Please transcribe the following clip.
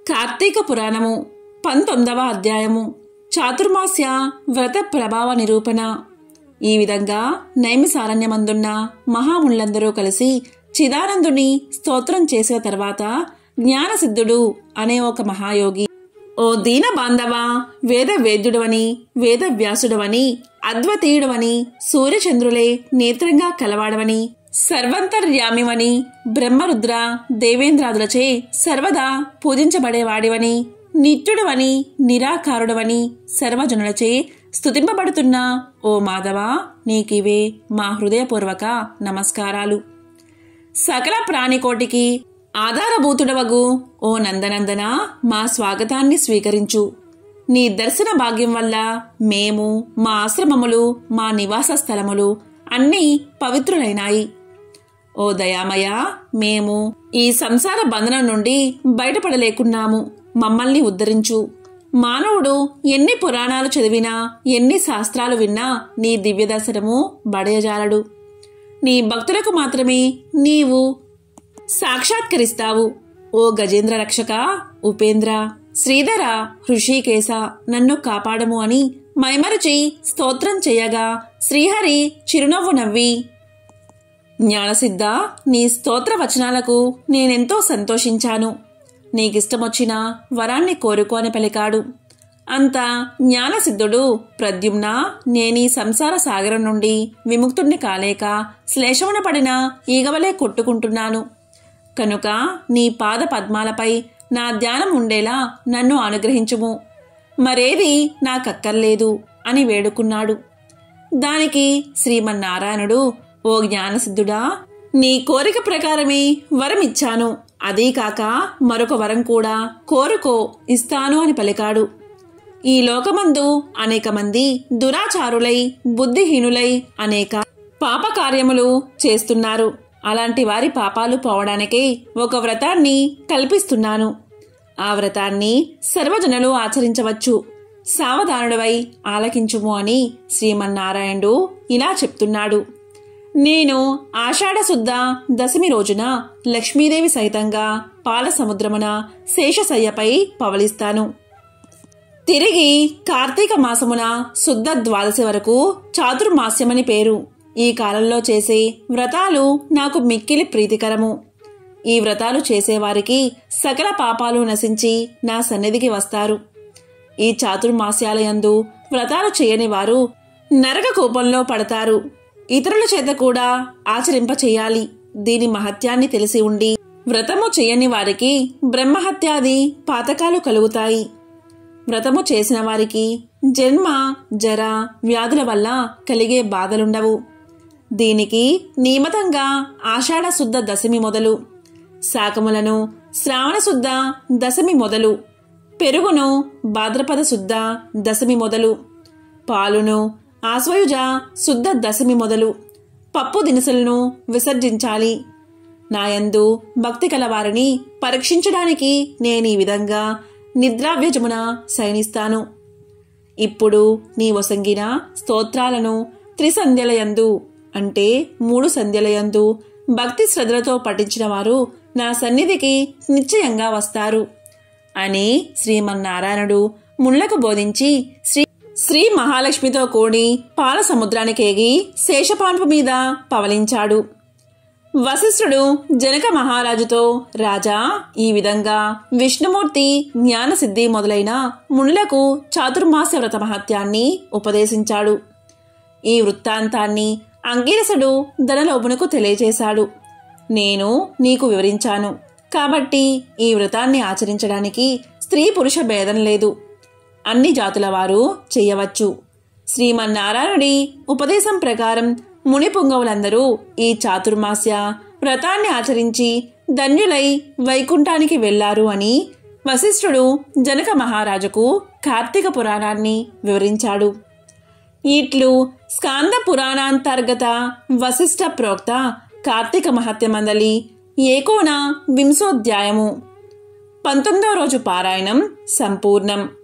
కార్తీక పురాణము పంతొమ్మిదవ అధ్యాయము చాతుర్మాస్య వ్రత ప్రభావ నిరూపణ ఈ విధంగా నైమిసారణ్యమందున్న మహాముళ్ళందరూ కలిసి చిదానందుని స్తోత్రం చేసిన తర్వాత జ్ఞానసిద్ధుడు అనే ఒక మహాయోగి ఓ దీన బాంధవ వేద వేద్యుడవని వేద వ్యాసుడవని అద్వతీయుడవని సూర్యచంద్రులే నేత్రంగా కలవాడవని సర్వంతర్యామివని బ్రహ్మరుద్ర దేవేంద్రాదులచే సర్వదా పూజించబడేవాడివని నిత్యుడవని నిరాకారుడవని సర్వజనులచే స్తుతింపబడుతున్న ఓ మాధవ నీకివే మా హృదయపూర్వక నమస్కారాలు సకల ప్రాణికోటికి ఆధారభూతుడవగు ఓ నందనందన మా స్వాగతాన్ని స్వీకరించు నీ దర్శన భాగ్యం వల్ల మేము మా ఆశ్రమములు మా నివాస స్థలములు అన్నీ పవిత్రులైనాయి ఓ దయామయ మేము ఈ సంసార బంధనం నుండి బయటపడలేకున్నాము మమ్మల్ని ఉద్ధరించు మానవుడు ఎన్ని పురాణాలు చదివినా ఎన్ని శాస్త్రాలు విన్నా నీ దివ్య దర్శనము బడయజాలడు నీ భక్తులకు మాత్రమే నీవు సాక్షాత్కరిస్తావు ఓ గజేంద్ర రక్షక ఉపేంద్ర శ్రీధర హృషికేశ నన్ను కాపాడము అని మైమరచి స్తోత్రం చేయగా శ్రీహరి చిరునవ్వు నవ్వి జ్ఞానసిద్ధ నీ స్తోత్ర వచనాలకు నేనెంతో సంతోషించాను నీకిష్టమొచ్చిన వరాన్ని కోరుకో అని పలికాడు అంత జ్ఞానసిద్ధుడు ప్రద్యుమ్న నేనీ సంసార సాగరం నుండి విముక్తుణ్ణి కాలేక శ్లేషమున పడిన ఈగవలే కొట్టుకుంటున్నాను కనుక నీ పాద పద్మాలపై నా ధ్యానం ఉండేలా నన్ను అనుగ్రహించుము మరేది నాకక్కర్లేదు అని వేడుకున్నాడు దానికి శ్రీమన్నారాయణుడు ఓ జ్ఞానసిద్ధుడా నీ కోరిక ప్రకారమే వరమిచ్చాను అదీ కాక మరొక వరం కూడా కోరుకో ఇస్తాను అని పలికాడు ఈ లోకమందు అనేక మంది దురాచారులై బుద్ధిహీనులై అనేక పాపకార్యములు చేస్తున్నారు అలాంటి వారి పాపాలు పోవడానికే ఒక వ్రతాన్ని కల్పిస్తున్నాను ఆ వ్రతాన్ని సర్వజనులు ఆచరించవచ్చు సావధానుడవై ఆలకించుము అని శ్రీమన్నారాయణుడు ఇలా చెప్తున్నాడు నేను ఆషాఢ శుద్ధ దశమి రోజున లక్ష్మీదేవి సహితంగా పాల సముద్రమున శేషశయ్యపై పవలిస్తాను తిరిగి కార్తీక మాసమున శుద్ధ ద్వాదశి వరకు చాతుర్మాస్యమని పేరు ఈ కాలంలో చేసే వ్రతాలు నాకు మిక్కిలి ప్రీతికరము ఈ వ్రతాలు చేసేవారికి సకల పాపాలు నశించి నా సన్నిధికి వస్తారు ఈ చాతుర్మాస్యాలయందు వ్రతాలు చేయని వారు నరక కోపంలో పడతారు ఇతరుల చేత కూడా ఆచరింప చేయాలి దీని మహత్యాన్ని తెలిసి ఉండి వ్రతము చేయని వారికి బ్రహ్మహత్యాది పాతకాలు కలుగుతాయి వ్రతము చేసిన వారికి జన్మ జర వ్యాధుల వల్ల కలిగే బాధలుండవు దీనికి నియమితంగా ఆషాఢ శుద్ధ దశమి మొదలు శాకములను శ్రావణ శుద్ధ దశమి మొదలు పెరుగును భాద్రపద శుద్ధ దశమి మొదలు పాలును ఆశ్వయుజ శుద్ధ దశమి మొదలు పప్పు దినుసులను విసర్జించాలి నాయందు భక్తి కలవారిని పరీక్షించడానికి నేను ఈ విధంగా నిద్రావ్యజమున శయనిస్తాను ఇప్పుడు నీ వసంగిన స్తోత్రాలను త్రిసంధ్యలయందు అంటే మూడు సంధ్యలయందు భక్తి శ్రద్ధలతో పఠించిన వారు నా సన్నిధికి నిశ్చయంగా వస్తారు అని శ్రీమన్నారాయణుడు ముళ్లకు బోధించి శ్రీ శ్రీ మహాలక్ష్మితో కూడి పాల సముద్రానికేగి శేషపాన్పు మీద పవలించాడు వశిష్ఠుడు జనక మహారాజుతో రాజా ఈ విధంగా విష్ణుమూర్తి జ్ఞానసిద్ధి మొదలైన మునులకు చాతుర్మాస్య వ్రత మహత్యాన్ని ఉపదేశించాడు ఈ వృత్తాంతాన్ని అంగీరసుడు ధనలోపునకు తెలియజేశాడు నేను నీకు వివరించాను కాబట్టి ఈ వ్రతాన్ని ఆచరించడానికి స్త్రీ పురుష భేదం లేదు అన్ని జాతుల వారు చెయ్యవచ్చు శ్రీమన్నారాయణుడి ఉపదేశం ప్రకారం ముని పుంగవులందరూ ఈ చాతుర్మాస్య వ్రతాన్ని ఆచరించి ధన్యులై వైకుంఠానికి వెళ్లారు అని వశిష్ఠుడు జనక మహారాజుకు కార్తీక పురాణాన్ని వివరించాడు ఇట్లు స్కాంద పురాణాంతర్గత వశిష్ఠ ప్రోక్త కార్తీక మహత్యమందలి ఏకోన వింశోధ్యాయము పంతొమ్మిదో రోజు పారాయణం సంపూర్ణం